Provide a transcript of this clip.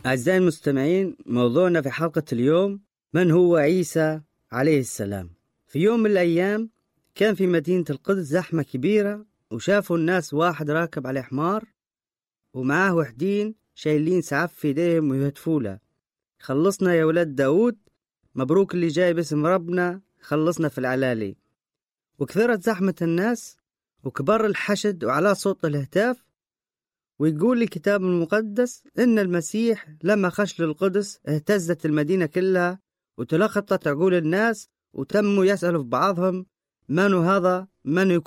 أعزائي المستمعين موضوعنا في حلقة اليوم من هو عيسى عليه السلام في يوم من الأيام كان في مدينة القدس زحمة كبيرة وشافوا الناس واحد راكب على حمار ومعاه وحدين شايلين سعف في ايديهم ويهتفوا له خلصنا يا ولاد داود مبروك اللي جاي باسم ربنا خلصنا في العلالي وكثرت زحمة الناس وكبر الحشد وعلى صوت الهتاف ويقول الكتاب المقدس إن المسيح لما خش للقدس اهتزت المدينة كلها وتلخطت عقول الناس وتموا يسألوا في بعضهم من هذا من